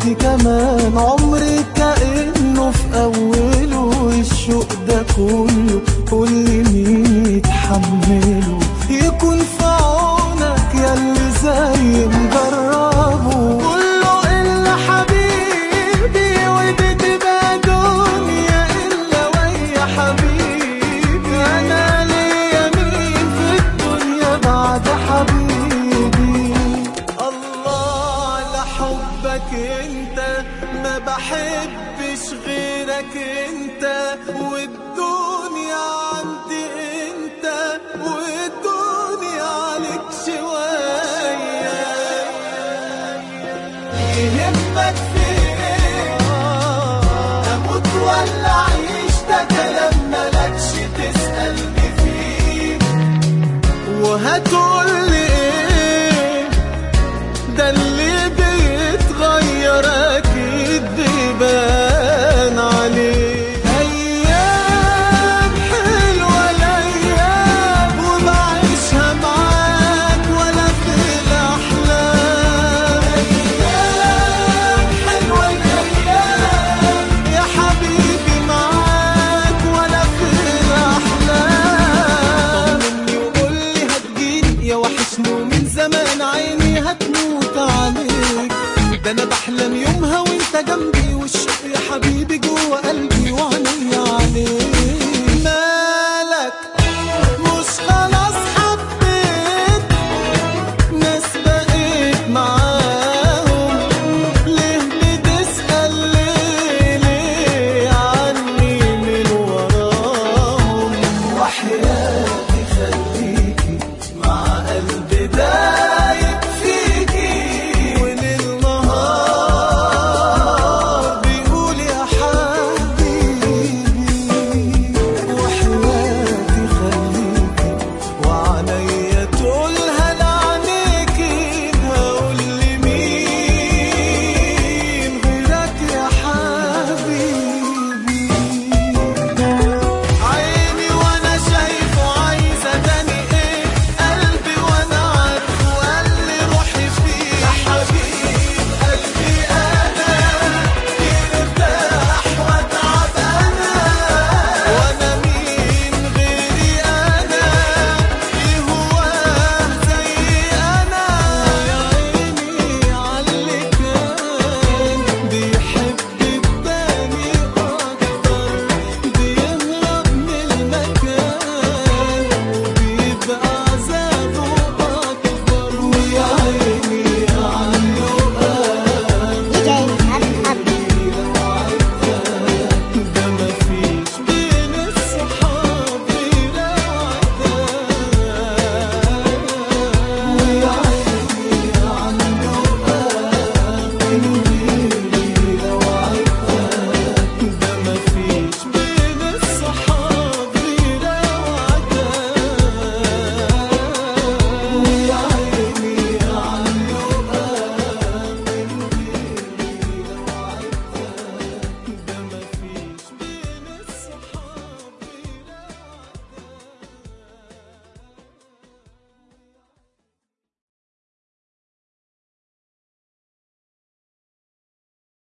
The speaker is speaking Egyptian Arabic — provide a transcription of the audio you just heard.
دلوقتي كمان عمري كأنه في أوله الشوق ده كله قول لي مين يتحمله يكون في عونك ياللي زي مجربه كله إلا حبيبي ودي تبقى دنيا إلا ويا حبيبي أنا ليا مين في الدنيا بعد حبيبي الله على حبك انت ما بحبش غيرك انت والدنيا عندي انت والدنيا عليك شوية يهمك في ايه اموت ولا اعيش ده كلام ملكش تسألني فيه وهتقول لي ايه ده اللي بيتغير اكيد بيبان عليه ايام حلوه الايام وبعيشها معاك ولا في الاحلام ايام حلوه الايام يا حبيبي معاك ولا في الاحلام طمني وقول لي هتجيلي يا وحشني ومن زمان عيني هتموت عليك ده انا بحلم يومها وانت جنبي والشوق يا حبيبي